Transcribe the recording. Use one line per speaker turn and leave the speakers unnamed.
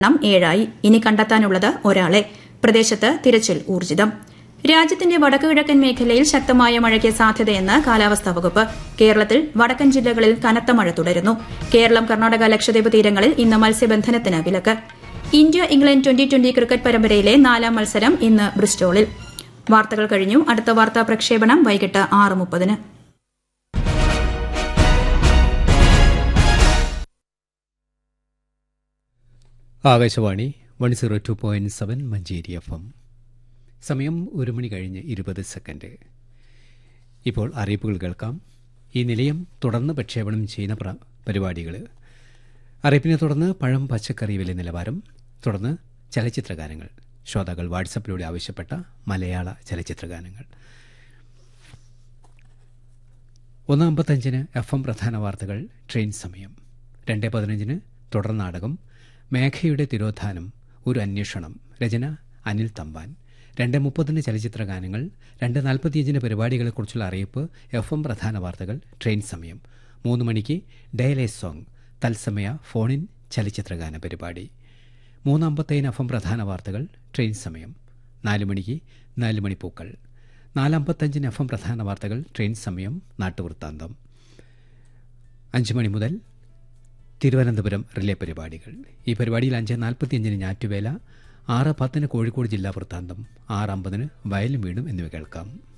എണ്ണം ഏഴായി ഇനി കണ്ടെത്താനുള്ളത് ഒരാളെ പ്രദേശത്ത് തിരച്ചിൽ ഊർജിതം രാജ്യത്തിന്റെ വടക്കുകിഴക്കൻ മേഖലയിൽ ശക്തമായ മഴയ്ക്ക് സാധ്യതയെന്ന് കാലാവസ്ഥാ വകുപ്പ് കേരളത്തിൽ വടക്കൻ ജില്ലകളിൽ കനത്ത മഴ തുടരുന്നു കേരളം കർണാടക ലക്ഷദ്വീപ് തീരങ്ങളിൽ ഇന്ന് മത്സ്യബന്ധനത്തിന് വിലക്ക് India England twenty twenty cricket പരമ്പരയിലെ നാലാം മത്സരം ഇന്ന് ബ്രിസ്റ്റോളിൽ വാർത്തകൾ കഴിഞ്ഞു അടുത്ത വാർത്താ പ്രക്ഷേപണം വൈകിട്ട് ആറ് മുപ്പതിന്
Akashvani one zero two point seven Manjeri F M സമയം ഒരു മണി കഴിഞ്ഞ് ഇരുപത് സെക്കൻഡ് ഇപ്പോൾ അറിയിപ്പുകൾ കേൾക്കാം ഈ നിലയം തുടർന്ന് പ്രക്ഷേപണം ചെയ്യുന്ന പ്ര- പരിപാടികൾ അറിയിപ്പിനെ തുടർന്ന് പഴം പച്ചക്കറി വില നിലവാരം തുടർന്ന് ചലച്ചിത്രഗാനങ്ങൾ ശ്രോതാക്കൾ വാട്സപ്പിലൂടെ ആവശ്യപ്പെട്ട മലയാള ചലച്ചിത്രഗാനങ്ങൾ ഒന്ന് അമ്പത്തഞ്ചിന് എഫ് എം പ്രധാന വാർത്തകൾ ട്രെയിൻ സമയം രണ്ട് പതിനഞ്ചിന് തുടർ നാടകം മേഘയുടെ തിരോധാനം ഒരു അന്വേഷണം രചന അനിൽ തമ്പാൻ രണ്ട് മുപ്പതിന് ചലച്ചിത്ര ഗാനങ്ങൾ രണ്ട് നാൽപ്പത്തിയഞ്ചിന് പരിപാടികളെക്കുറിച്ചുള്ള അറിയിപ്പ് എഫ് എം പ്രധാന വാർത്തകൾ ട്രെയിൻ സമയം മൂന്ന് മണിക്ക് ഡയലേ സോങ് തത്സമയ ഫോണിൻ ചലച്ചിത്രഗാന പരിപാടി മൂന്ന് അമ്പത്തേഴ് എഫ് എം പ്രധാന വാർത്തകൾ ട്രെയിൻ സമയം നാല് മണിക്ക് നാല് മണിപ്പൂക്കൾ നാലമ്പത്തഞ്ചിന് എഫ് എം പ്രധാന വാർത്തകൾ ട്രെയിൻ സമയം നാട്ടുവൃത്താന്തം അഞ്ച് മണി മുതൽ തിരുവനന്തപുരം റിലേ പരിപാടികൾ ഈ പരിപാടിയിൽ അഞ്ച് നാൽപ്പത്തിയഞ്ചിന് ഞാറ്റുവേല ആറ് പത്തിന് കോഴിക്കോട് ജില്ലാ വൃത്താന്തം ആറ് അമ്പതിന് വയലും വീടും എന്നിവ കേൾക്കാം